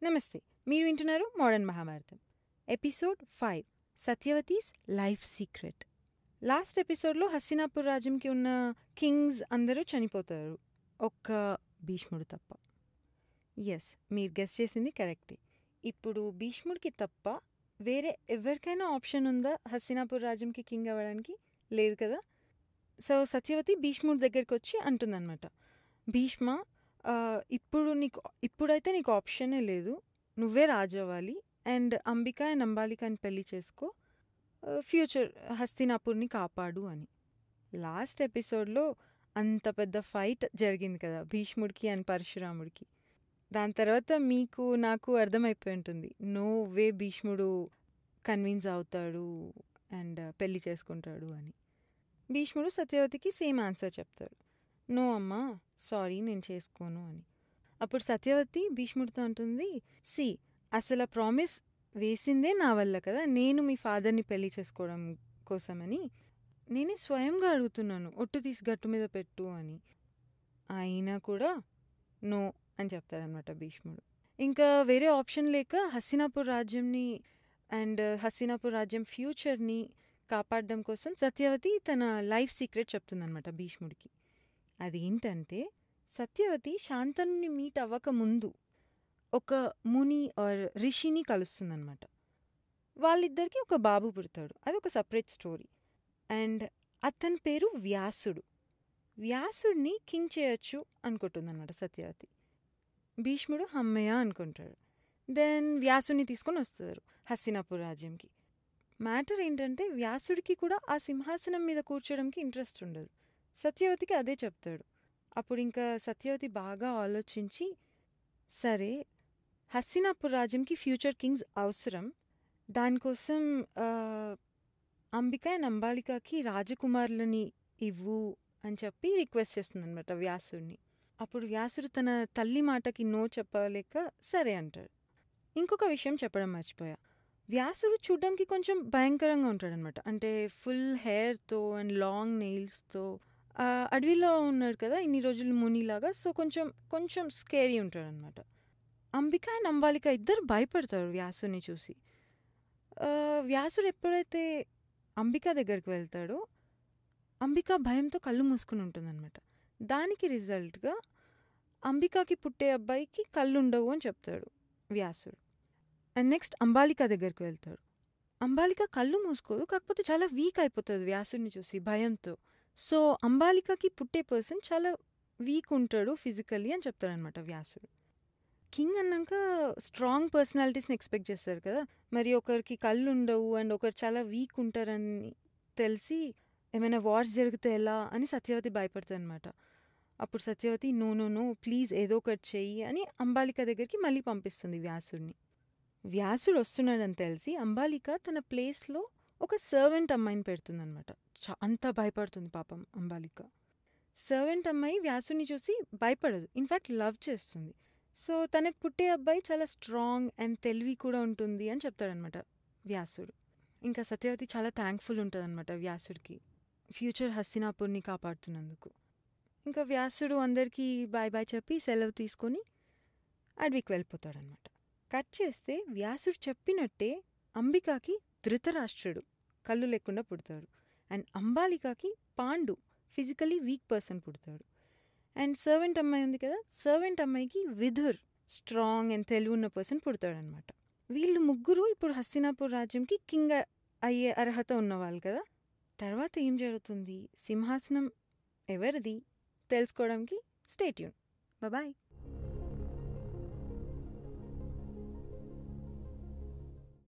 నమస్తే మీరు వింటున్నారు modern Mahabharatam episode five Satyavati's life secret last ఎపిసోడ్లో హస్తినాపూర్ రాజ్యంకి ఉన్న కింగ్స్ అందరూ చనిపోతారు ఒక్క భీష్ముడు తప్ప ఎస్ మీరు గెస్ చేసింది కరెక్టే ఇప్పుడు భీష్ముడికి తప్ప వేరే ఎవరికైనా ఆప్షన్ ఉందా హస్తినాపూర్ రాజ్యంకి కింగ్ అవ్వడానికి లేదు కదా సో సత్యవతి భీష్ముడి దగ్గరికి వచ్చి అంటుందన్నమాట భీష్మ ఆ, ఇప్పుడు నీకు ఇప్పుడైతే నీకు ఆప్షనే లేదు నువ్వే రాజు అవ్వాలి అండ్ అంబిక అండ్ అంబాలికని పెళ్లి చేసుకో ఫ్యూచర్ హస్తినాపూర్ని కాపాడు అని లాస్ట్ ఎపిసోడ్లో అంత పెద్ద ఫైట్ జరిగింది కదా భీష్ముడికి అండ్ పరశురాముడికి దాని తర్వాత మీకు నాకు అర్థమైపోయి ఉంటుంది నో వే భీష్ముడు కన్విన్స్ అవుతాడు అండ్ పెళ్లి చేసుకుంటాడు అని భీష్ముడు సత్యవతికి సేమ్ ఆన్సర్ చెప్తాడు నో అమ్మా సారీ నేను చేసుకోను అని అప్పుడు సత్యవతి భీష్ముడితో అంటుంది సి అసలు ఆ ప్రామిస్ వేసిందే నా వల్ల కదా నేను మీ ఫాదర్ని పెళ్లి చేసుకోవడం కోసమని నేనే స్వయంగా అడుగుతున్నాను ఒట్టు తీసి గట్టు మీద పెట్టు అని అయినా కూడా నో అని చెప్తారనమాట భీష్ముడు ఇంకా వేరే ఆప్షన్ లేక హస్తినాపూర్ రాజ్యంని అండ్ హస్తినాపూర్ రాజ్యం ఫ్యూచర్ని కాపాడడం కోసం సత్యవతి తన లైఫ్ సీక్రెట్ చెప్తుందనమాట భీష్ముడికి అదేంటంటే సత్యవతి శాంతనుని మీట్ అవ్వక ముందు ఒక ముని ఆర్ రిషిని కలుస్తుందనమాట వాళ్ళిద్దరికి ఒక బాబు పుడతాడు అది ఒక సపరేట్ స్టోరీ అండ్ అతని పేరు వ్యాసుడు వ్యాసుడిని కింగ్ చేయొచ్చు అనుకుంటుందన్నమాట సత్యవతి భీష్ముడు హమ్మయ్య అనుకుంటాడు దెన్ వ్యాసుని తీసుకొని వస్తారు హస్తినాపూర్ రాజ్యంకి మ్యాటర్ ఏంటంటే వ్యాసుడికి కూడా ఆ సింహాసనం మీద కూర్చోడానికి ఇంట్రెస్ట్ ఉండదు సత్యవతికి అదే చెప్తాడు అప్పుడు ఇంకా సత్యవతి బాగా ఆలోచించి సరే హస్తినాపూర్ రాజ్యంకి ఫ్యూచర్ కింగ్స్ అవసరం దానికోసం ఆ, అంబిక అండ్ అంబాలికకి రాజకుమారులని ఇవ్వు అని చెప్పి రిక్వెస్ట్ చేస్తుందన్నమాట వ్యాసుడిని అప్పుడు వ్యాసుడు తన తల్లి మాటకి నో చెప్పలేక సరే అంటాడు ఇంకొక విషయం చెప్పడం మర్చిపోయా వ్యాసుడు చూడడానికి కొంచెం భయంకరంగా ఉంటాడనమాట అంటే ఫుల్ హెయిర్తో అండ్ లాంగ్ నెయిల్స్తో అడవిలో ఉన్నాడు కదా ఇన్ని రోజులు మునిలాగా సో కొంచెం కొంచెం స్కేరీ ఉంటాడనమాట అంబిక అండ్ అంబాలిక ఇద్దరు భయపడతారు వ్యాసుని చూసి ఆ, వ్యాసుడు ఎప్పుడైతే అంబిక దగ్గరికి వెళ్తాడో అంబిక భయంతో కళ్ళు మూసుకుని ఉంటుందన్నమాట దానికి రిజల్ట్గా అంబికాకి పుట్టే అబ్బాయికి కళ్ళు ఉండవు అని చెప్తాడు వ్యాసుడు అండ్ నెక్స్ట్ అంబాలిక దగ్గరికి వెళ్తాడు అంబాలిక కళ్ళు మూసుకోదు కాకపోతే చాలా వీక్ అయిపోతుంది వ్యాసుడిని చూసి భయంతో సో అంబాలికకి పుట్టే పర్సన్ చాలా వీక్ ఉంటాడు ఫిజికల్లీ అని చెప్తాడనమాట వ్యాసుడు కింగ్ అన్నాక స్ట్రాంగ్ పర్సనాలిటీస్ని ఎక్స్పెక్ట్ చేస్తారు కదా మరి ఒకరికి కళ్ళు ఉండవు అండ్ ఒకరు చాలా వీక్ ఉంటారని తెలిసి ఏమైనా వార్స్ జరిగితే ఎలా అని సత్యవతి భయపడుతుంది అనమాట అప్పుడు Satyavati no no no please ఏదో ఒకటి చెయ్యి అని అంబాలిక దగ్గరికి మళ్ళీ పంపిస్తుంది వ్యాసుడిని వ్యాసుడు వస్తున్నాడని తెలిసి అంబాలిక తన ప్లేస్లో ఒక సర్వెంట్ అమ్మాయిని పెడుతుందనమాట చ- అంత భయపడుతుంది పాపం అంబాలిక సర్వెంట్ అమ్మాయి వ్యాసుని చూసి భయపడదు ఇన్ఫ్యాక్ట్ లవ్ చేస్తుంది సో తనకు పుట్టే అబ్బాయి చాలా స్ట్రాంగ్ అండ్ తెలివి కూడా ఉంటుంది అని చెప్తాడనమాట వ్యాసుడు ఇంకా సత్యవతి చాలా థ్యాంక్ఫుల్ ఉంటుందన్నమాట వ్యాసుడికి ఫ్యూచర్ హస్తినాపూర్ని కాపాడుతున్నందుకు ఇంకా వ్యాసుడు అందరికీ బాయ్ బాయ్ చెప్పి సెలవు తీసుకొని అడవికి వెళ్ళిపోతాడనమాట కట్ చేస్తే వ్యాసుడు చెప్పినట్టే అంబికాకి ధృతరాష్ట్రుడు కళ్ళు లేకుండా పుడతాడు అండ్ అంబాలికకి పాండు ఫిజికలీ వీక్ పర్సన్ పుడతాడు అండ్ సర్వెంట్ అమ్మాయి ఉంది కదా సర్వెంట్ అమ్మాయికి విధుర్ స్ట్రాంగ్ అండ్ తెలివి ఉన్న పర్సన్ పుడతాడనమాట వీళ్ళు ముగ్గురు ఇప్పుడు హస్తినాపూర్ రాజ్యంకి కింగ్ అయ్యే అర్హత ఉన్నవాళ్ళు కదా తర్వాత ఏం జరుగుతుంది సింహాసనం ఎవరిది తెలుసుకోవడానికి స్టేట్యూన్ బాయ్